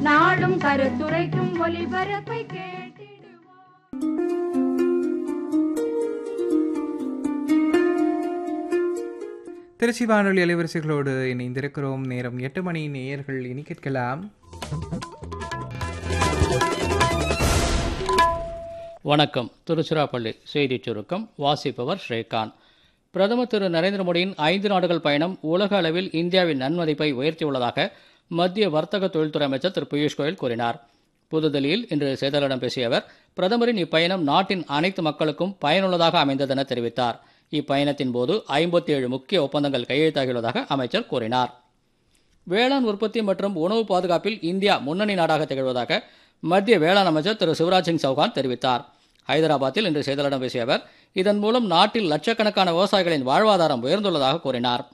நாடும் கருத்துரைக்கும் ஒலிபரப்பை கேட்டிடுவோம் திருச்சி வானொலி அலைவரிசைகளோடு இணைந்திருக்கிறோம் நேரம் எட்டு மணி நேயர்கள் இனி கேட்கலாம் வணக்கம் திருச்சிராப்பள்ளி செய்திச் சுருக்கம் வாசிப்பவர் ஸ்ரீகாந்த் பிரதமர் திரு நரேந்திர மோடியின் ஐந்து நாடுகள் பயணம் உலக அளவில் இந்தியாவின் நன்மதிப்பை உயர்த்தியுள்ளதாக மத்திய வர்த்தக தொழில்துறை அமைச்சர் திரு பியூஷ் கோயல் கூறினார் புதுதில்லியில் இன்று செய்தியாளர்களிடம் பேசிய அவர் பிரதமரின் இப்பயணம் நாட்டின் அனைத்து மக்களுக்கும் பயனுள்ளதாக அமைந்ததென தெரிவித்தார் இப்பயணத்தின் போது ஐம்பத்தி ஏழு முக்கிய ஒப்பந்தங்கள் கையெழுத்தாகியுள்ளதாக அமைச்சர் கூறினார் வேளாண் உற்பத்தி மற்றும் உணவு பாதுகாப்பில் இந்தியா முன்னணி நாடாக திகழ்வதாக மத்திய வேளாண் அமைச்சர் திரு சிவராஜ் சிங் சௌகான் தெரிவித்தார் ஹைதராபாத்தில் இன்று செய்தியாளர்களிடம் பேசிய அவர் இதன் மூலம் நாட்டில் லட்சக்கணக்கான விவசாயிகளின் வாழ்வாதாரம் உயர்ந்துள்ளதாக கூறினார்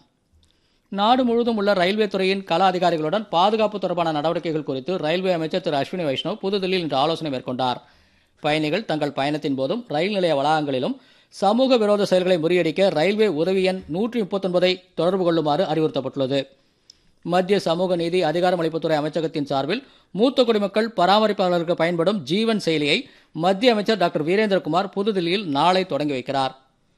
நாடு முழுவதும் உள்ள ரயில்வே துறையின் கள அதிகாரிகளுடன் பாதுகாப்பு தொடர்பான நடவடிக்கைகள் குறித்து ரயில்வே அமைச்சர் திரு அஸ்வினி வைஷ்ணவ் புதுதில்லியில் இன்று ஆலோசனை மேற்கொண்டார் பயணிகள் தங்கள் பயணத்தின் போதும் ரயில் நிலைய வளாகங்களிலும் சமூக விரோத செயல்களை முறியடிக்க ரயில்வே உதவி எண் நூற்றி முப்பத்தொன்பதை தொடர்பு கொள்ளுமாறு அறிவுறுத்தப்பட்டுள்ளது மத்திய சமூக நீதி அதிகாரமளிப்புத்துறை அமைச்சகத்தின் சார்பில் மூத்த குடிமக்கள் பராமரிப்பாளருக்கு பயன்படும் ஜீவன் செயலியை மத்திய அமைச்சர் டாக்டர் வீரேந்திரகுமார் புதுதில்லியில் நாளை தொடங்கி வைக்கிறார்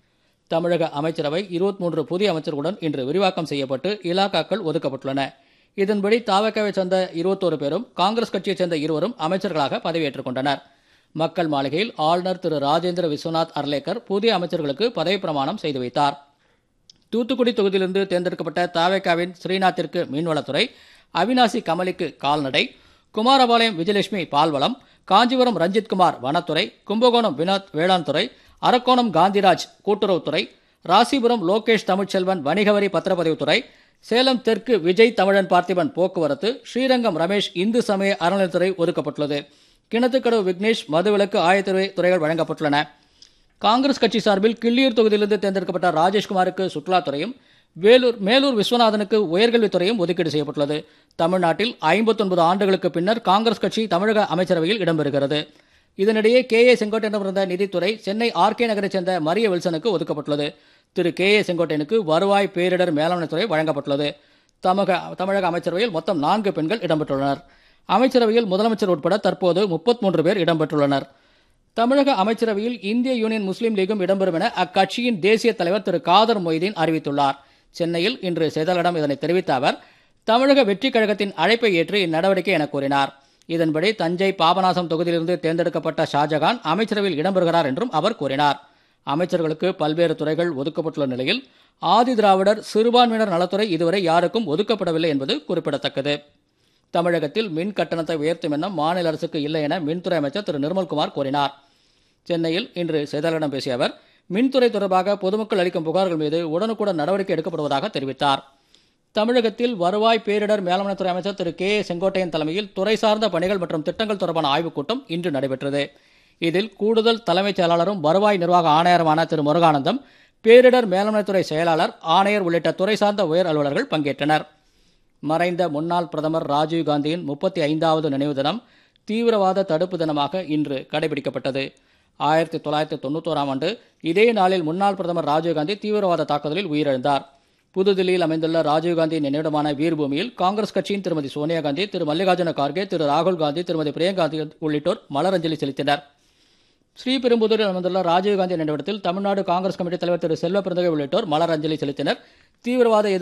தமிழக அமைச்சரவை இருபத்தி மூன்று புதிய அமைச்சர்களுடன் இன்று விரிவாக்கம் செய்யப்பட்டு இலாக்காக்கள் ஒதுக்கப்பட்டுள்ளன இதன்படி தாவக்காவை சேர்ந்த இருபத்தோரு பேரும் காங்கிரஸ் கட்சியைச் சேர்ந்த இருவரும் அமைச்சர்களாக பதவியேற்றுக் கொண்டனர் மக்கள் மாளிகையில் ஆளுநர் திரு ராஜேந்திர விஸ்வநாத் அர்லேக்கர் புதிய அமைச்சர்களுக்கு பதவிப் பிரமாணம் செய்து வைத்தார் தூத்துக்குடி தொகுதியிலிருந்து தேர்ந்தெடுக்கப்பட்ட தாவேக்காவின் ஸ்ரீநாத்திற்கு மீன்வளத்துறை அவினாசி கமலிக்கு கால்நடை குமாரபாளையம் விஜயலட்சுமி பால்வளம் காஞ்சிபுரம் ரஞ்சித்குமார் வனத்துறை கும்பகோணம் வினோத் வேளாண் துறை அரக்கோணம் காந்திராஜ் கூட்டுறவுத்துறை ராசிபுரம் லோகேஷ் தமிழ்ச்செல்வன் வணிகவரி பத்திரப்பதிவுத்துறை சேலம் தெற்கு விஜய் தமிழன் பார்த்திபன் போக்குவரத்து ஸ்ரீரங்கம் ரமேஷ் இந்து சமய அறநிலைத்துறை ஒதுக்கப்பட்டுள்ளது கிணத்துக்கடவு விக்னேஷ் மதுவிலக்கு ஆயத்துறை துறைகள் வழங்கப்பட்டுள்ளன காங்கிரஸ் கட்சி சார்பில் கிள்ளியூர் தொகுதியிலிருந்து தேர்ந்தெடுக்கப்பட்ட ராஜேஷ்குமாருக்கு சுற்றுலாத்துறையும் வேலூர் மேலூர் விஸ்வநாதனுக்கு உயர்கல்வித்துறையும் ஒதுக்கீடு செய்யப்பட்டுள்ளது தமிழ்நாட்டில் ஐம்பத்தொன்பது ஆண்டுகளுக்கு பின்னர் காங்கிரஸ் கட்சி தமிழக அமைச்சரவையில் இடம்பெறுகிறது இதனிடையே கே ஏ செங்கோட்டையிடமிருந்த நிதித்துறை சென்னை ஆர்கே நகரைச் சேர்ந்த மரிய வில்சனுக்கு ஒதுக்கப்பட்டுள்ளது திரு கே ஏ செங்கோட்டையனுக்கு வருவாய் பேரிடர் மேலாண்மைத்துறை வழங்கப்பட்டுள்ளது தமிழக தமிழக அமைச்சரவையில் மொத்தம் நான்கு பெண்கள் இடம்பெற்றுள்ளனர் அமைச்சரவையில் முதலமைச்சர் உட்பட தற்போது முப்பத்தி பேர் இடம்பெற்றுள்ளனர் தமிழக அமைச்சரவையில் இந்திய யூனியன் முஸ்லீம் லீகும் இடம்பெறும் என அக்கட்சியின் தேசிய தலைவர் திரு காதர் மொய்தீன் அறிவித்துள்ளார் சென்னையில் இன்று செய்தியாளர்களிடம் இதனை தெரிவித்த அவர் தமிழக வெற்றிக் கழகத்தின் அழைப்பை ஏற்று இந்நடவடிக்கை என கூறினார் இதன்படி தஞ்சை பாபநாசம் தொகுதியிலிருந்து தேர்ந்தெடுக்கப்பட்ட ஷாஜகான் அமைச்சரவையில் இடம்பெறுகிறார் என்றும் அவர் கூறினார் அமைச்சர்களுக்கு பல்வேறு துறைகள் ஒதுக்கப்பட்டுள்ள நிலையில் ஆதி திராவிடர் சிறுபான்மையினர் நலத்துறை இதுவரை யாருக்கும் ஒதுக்கப்படவில்லை என்பது குறிப்பிடத்தக்கது தமிழகத்தில் மின் கட்டணத்தை உயர்த்தும் எண்ணம் மாநில அரசுக்கு இல்லை என மின்துறை அமைச்சர் திரு நிர்மல்குமார் கூறினார் சென்னையில் இன்று செய்தியாளர்களிடம் பேசிய அவர் மின்துறை தொடர்பாக பொதுமக்கள் அளிக்கும் புகார்கள் மீது உடனுக்குடன் நடவடிக்கை எடுக்கப்படுவதாக தெரிவித்தார் தமிழகத்தில் வருவாய் பேரிடர் மேலாண்மைத்துறை அமைச்சர் திரு கே ஏ செங்கோட்டையன் தலைமையில் துறை சார்ந்த பணிகள் மற்றும் திட்டங்கள் தொடர்பான ஆய்வுக் கூட்டம் இன்று நடைபெற்றது இதில் கூடுதல் தலைமைச் செயலாளரும் வருவாய் நிர்வாக ஆணையருமான திரு முருகானந்தம் பேரிடர் மேலாண்மைத்துறை செயலாளர் ஆணையர் உள்ளிட்ட துறை சார்ந்த உயர் அலுவலர்கள் பங்கேற்றனர் மறைந்த முன்னாள் பிரதமர் ராஜீவ் காந்தியின் முப்பத்தி ஐந்தாவது நினைவு தினம் தீவிரவாத தடுப்பு தினமாக இன்று கடைபிடிக்கப்பட்டது ஆயிரத்தி தொள்ளாயிரத்தி தொண்ணூத்தோராம் ஆண்டு இதே நாளில் முன்னாள் பிரதமர் ராஜீவ்காந்தி தீவிரவாத தாக்குதலில் உயிரிழந்தார் புதுதில்லியில் அமைந்துள்ள ராஜீவ்காந்தியின் நினைவிடமான வீர்பூமியில் காங்கிரஸ் கட்சியின் திருமதி சோனியா காந்தி திரு மல்லிகார்ஜுன கார்கே திரு ராகுல் காந்தி திருமதி பிரியங்கா காந்தி உள்ளிட்டோர் மலரஞ்சலி செலுத்தினர் ஸ்ரீபெரும்புதூரில் அமைந்துள்ள ராஜீவ்காந்தி நினைவிடத்தில் தமிழ்நாடு காங்கிரஸ் கமிட்டி தலைவர் திரு செல்வ பிறந்தகை உள்ளிட்டோர் மலர் அஞ்சலி செலுத்தினர் தீவிரவாத எதிர்ப்பு